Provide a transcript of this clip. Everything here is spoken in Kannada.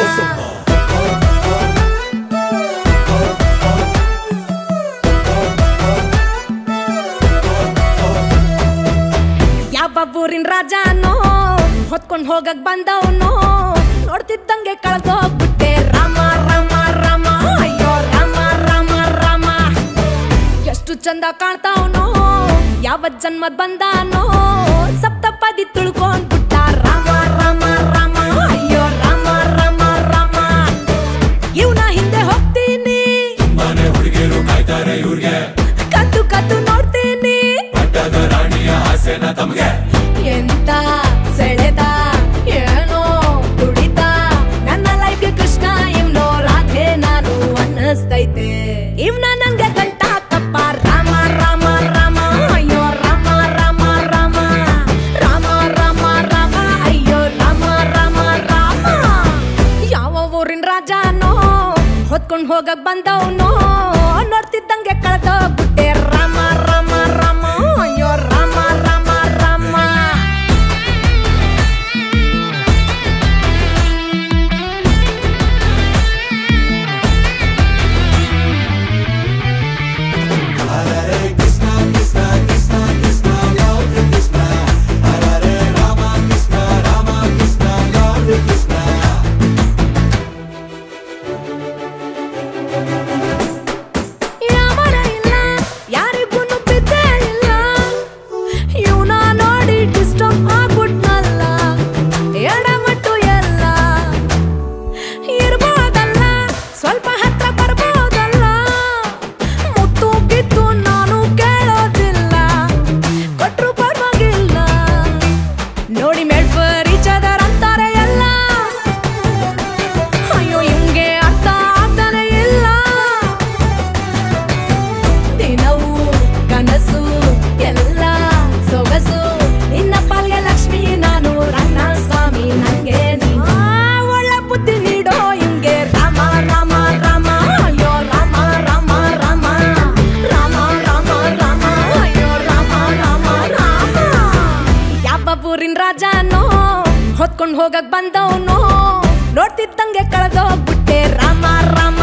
ಯಾವ ಊರಿನ ರಾಜನೋ ಹೊತ್ಕೊಂಡ್ ಹೋಗಕ್ ಬಂದವನು ನೋಡ್ತಿದ್ದಂಗೆ ಕಳ್ದೋಗ್ಬಿಟ್ಟೆ ರಾಮ ರಾಮ ರಾಮ ಅಯ್ಯೋ ರಾಮ ರಾಮ ರಾಮ ಎಷ್ಟು ಚಂದ ಕಾಣ್ತಾವನೋ ಯಾವ ಜನ್ಮದ್ ಬಂದಾನೋ ಸಪ್ತಪದಿ ತುಳ್ಕೊಂಡ್ಬಿಟ್ಟ ರಾಮ ರಾಮ ರಾಮ ಅಯ್ಯೋ ರಾಮ ರಾಮ ರಾಮ ಇವನ ಹಿಂದೆ ಹೋಗ್ತೀನಿ ಮನೆ ಹುಡುಗಿರು ಕಾಯ್ತಾರೆ ಇವ್ರಿಗೆ ಕದ್ದು ಕದ್ದು ನೋಡ್ತೀನಿ ಪಟ್ಟದ ರಾಣಿಯ ಆಸೆನ ತಮ್ಗೆ ಎಂತ ಸೆಳೆದ ಏನೋ ತುಳಿತ ನನ್ನ ಲೈಫ್ಗೆ ಕೃಷ್ಣ ಇವ್ನೋ ರಾಧೆ ನಾನು ಅನ್ನಿಸ್ತೈತೆ ಇವ್ನ ನಂಗೆ ಗಂಟ ತಪ್ಪ ರಾಮ ರಾಮ ರಾಮ ಅಯ್ಯೋ ರಾಮ ರಾಮ ರಾಮ ರಾಮ ರಾಮ ರಾಮ ಅಯ್ಯೋ ರಾಮ ರಾಮ ರಾಮ ಯಾವ ಊರಿನ ರಾಜನೋ ಹೊತ್ಕೊಂಡ್ ಹೋಗಕ್ ಬಂದವನೋ ನೋಡ್ತಿದ್ದಂಗೆ ಕಳ್ದೋಗ್ಬಿಟ್ಟೆ ರಾಮ ರಾಮ ರಾಮ ಅಯ್ಯೋ ರಾಮ ರಾಮ ರಾಮ ಯಾಮರ ಇಲ್ಲ ಯಾರಿಗೂ ಬಿದ್ದೇ ಇಲ್ಲ ಇವನ ನೋಡಿ ಡಿಸ್ಟರ್ಬ್ ಆಗ್ಬಿಟ್ನಲ್ಲ ಎಡಮಟ್ಟು ಎಲ್ಲ ಇರ್ಬೋದಲ್ಲ ಸ್ವಲ್ಪ ಹತ್ರ ಬರ್ಬೋದಲ್ಲ ಮುತ್ತು ಗಿತ್ತು ನಾನು ಕೇಳೋದಿಲ್ಲ ಕೊಟ್ರು ಪರವಾಗಿಲ್ಲ ನೋಡಿ ಮೆಡ್ಫರ್ ಈಚದರ್ ಅಂತಾರೆ ಎಲ್ಲ ಅಯ್ಯೋ ಹಿಂಗೆ ಅರ್ಥ ಆಗ್ತಾನೆ ಇಲ್ಲ ದಿನವೂ ಕನಸು ಎಲ್ಲ ಸೊಗಸು ನಿನ್ನ ಪಾಲ್ಗೆ ಲಕ್ಷ್ಮಿ ನಾನು ರನ್ನ ಸ್ವಾಮಿ ನಂಗೆ ನೀನು. ಆ, ಒಳ್ಳೆ ಬುದ್ಧಿ ನೀಡೋ ಹಿಂಗೆ ರಾಮ ರಾಮ ರಾಮ ಅಯ್ಯೋ ರಾಮ ರಾಮ ರಾಮ ರಾಮ ರಾಮ ರಾಮ ಅಯ್ಯೋ ರಾಮ ರಾಮ ರಾಮ ಯಾವ ಊರಿನ ರಾಜನೋ ಹೊತ್ಕೊಂಡ್ ಹೋಗಕ್ ಬಂದವನು ನೋಡ್ತಿದ್ದಂಗೆ ಕಳೆದೋಗ್ಬಿಟ್ಟೆ ರಾಮ ರಾಮ